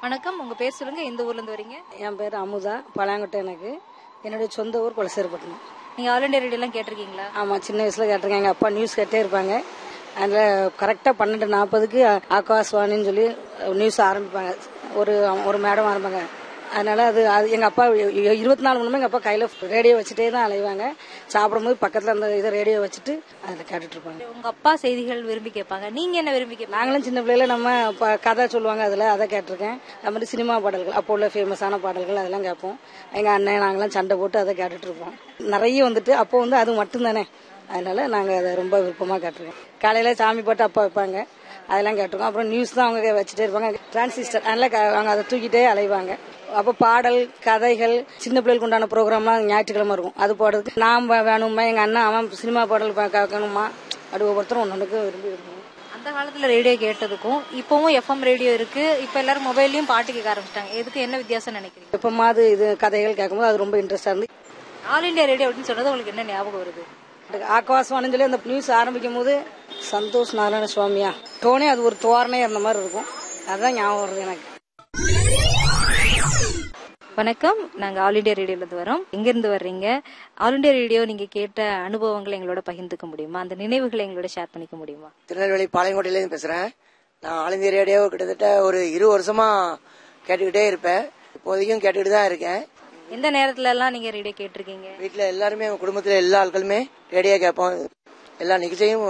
வணக்கம் உங்க பேர் சொல்லுங்க எந்த ஊர்ல இருந்து வரீங்க என் பேர் அமுதா பழாங்கொட்டை எனக்கு என்னுடைய சொந்த ஊர் குலசேரப்பட்டினம் நீங்க ஆல் இண்டியா ரேடியோ எல்லாம் கேட்டிருக்கீங்களா ஆமாம் சின்ன வயசில் கேட்டிருக்கேன் எங்கள் அப்பா நியூஸ் கேட்டே இருப்பாங்க அதில் கரெக்டாக பன்னெண்டு நாற்பதுக்கு ஆகாஷ்வாணின்னு சொல்லி நியூஸ் ஆரம்பிப்பாங்க ஒரு ஒரு மேடம் ஆரம்பிப்பாங்க அதனால அது அது எங்கள் அப்பா இ- இருபத்தி நாலு மணி நேரம் எங்கள் அப்பா கையில் ரேடியோ வச்சுட்டே தான் அலைவாங்க சாப்பிடும்போது பக்கத்தில் அந்த இதை ரேடியோ வச்சுட்டு அதில் கேட்டுட்டு இருப்பாங்க உங்க அப்பா செய்திகள் விரும்பி கேட்பாங்க நீங்க என்ன விரும்பி கேட்பாங்க நாங்களும் சின்ன பிள்ளையில நம்ம ப- கதை சொல்லுவாங்க அதில் அதை கேட்டிருக்கேன் அது மாதிரி சினிமா பாடல்கள் அப்போ உள்ள ஃபேமஸான பாடல்கள் அதெல்லாம் கேட்போம் எங்கள் அண்ணன் நாங்களாம் சண்டை போட்டு அதை கேட்டுட்டு இருப்போம் நிறைய வந்துட்டு அப்போ வந்து அது மட்டும்தானே அதனால நாங்கள் அதை ரொம்ப விருப்பமாக கேட்டிருக்கோம் காலையில் சாமி பாட்டு அப்பா வைப்பாங்க அதெல்லாம் கேட்டிருக்கோம் அப்புறம் நியூஸ் தான் அவங்க வச்சுட்டே இருப்பாங்க டிரான்சிஸ்டர் அதனால க- அவங்க அதை தூக்கிட்டே அலைவாங்க அப்போ பாடல் கதைகள் சின்ன பிள்ளைகளுக்கு உண்டான ப்ரோக்ராம்லாம் ஞாயிற்றுக்கிழமை இருக்கும் அது போடுறதுக்கு நான் வே- வேணுமா எங்கள் அண்ணன் அவன் சினிமா பாடல் பா- கேட்கணுமா அப்படி ஒவ்வொருத்தரும் ஒன்று ஒன்றுக்கு விரும்பி விரும்புவோம் அந்த காலத்துல ரேடியோ கேட்டதுக்கும் இப்பவும் எஃப்எம் ரேடியோ இருக்கு இப்ப எல்லாரும் மொபைல்லயும் பாட்டு கேட்க ஆரம்பிச்சிட்டாங்க எதுக்கு என்ன வித்தியாசம் நினைக்கிறீங்க எப்பமாவது இது கதைகள் கேட்கும்போது அது ரொம்ப இன்ட்ரெஸ்டாக இருந்து ஆல் இண்டியா ரேடியோ அப்படின்னு சொன்னது உங்களுக்கு என்ன ஞாபகம் வருது ஆக்கவாசமானு சொல்லி அந்த நியூஸ் ஆரம்பிக்கும் போது சந்தோஷ் நாராயண சுவாமியா டோனே அது ஒரு தோரணை இருந்த மாதிரி இருக்கும் அதுதான் ஞாபகம் வருது எனக்கு வணக்கம் நாங்க ஆல் இண்டியா ரேடியோல இருந்து வரோம் எங்க இருந்து வர்றீங்க ஆல் இண்டியா ரேடியோ நீங்க கேட்ட அனுபவங்களை எங்களோட பகிர்ந்துக்க முடியுமா அந்த நினைவுகளை எங்களோட ஷேர் பண்ணிக்க முடியுமா திருநெல்வேலி பாளையங்கோட்டையிலேருந்து பேசுறேன் நான் ஆல் இந்தியா ரேடியோ கிட்டத்தட்ட ஒரு இரு வருஷமா கேட்டுக்கிட்டே இருப்பேன் இப்போதைக்கும் கேட்டுக்கிட்டு தான் இருக்கேன் எந்த நேரத்துல எல்லாம் நீங்க ரேடியோ கேட்டிருக்கீங்க வீட்டில் எல்லாருமே எங்க குடும்பத்தில் எல்லா ஆட்களுமே ரேடியோ கேட்போம் எல்லா நிகழ்ச்சியும்